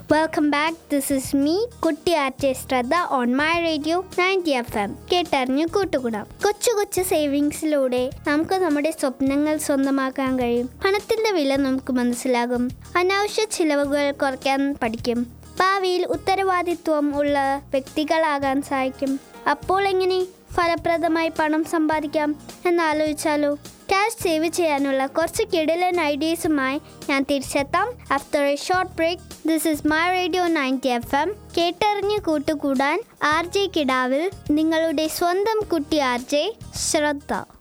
welcome back this is me Kutty arty Shraddha on My Radio ninety F M കേട്ടറിഞ്ഞു കൂട്ടുകൂടാം കൊച്ചു കൊച്ചു സേവിങ്സിലൂടെ നമുക്ക് നമ്മുടെ സ്വപ്നങ്ങൾ സ്വന്തമാക്കാൻ കഴിയും പണത്തിന്റെ വില നമുക്ക് മനസ്സിലാകും അനാവശ്യ ചിലവുകൾ കുറയ്ക്കാൻ പഠിക്കും ഭാവിയിൽ ഉത്തരവാദിത്വം ഉള്ള വ്യക്തികളാകാൻ സഹായിക്കും അപ്പോൾ എങ്ങനെ ഫലപ്രദമായി പണം സമ്പാദിക്കാം എന്നാലോചിച്ചാലോ ക്യാഷ് സേവ് ചെയ്യാനുള്ള കുറച്ച് കിടിലൻ ഐഡിയസുമായി ഞാൻ തിരിച്ചെത്താം after a short break this is My Radio ninety F M കേട്ടറിഞ്ഞ് കൂട്ടുകൂടാൻ ആർ ജെ കിടാവിൽ നിങ്ങളുടെ സ്വന്തം കുട്ടി ആർ ജെ ശ്രദ്ധ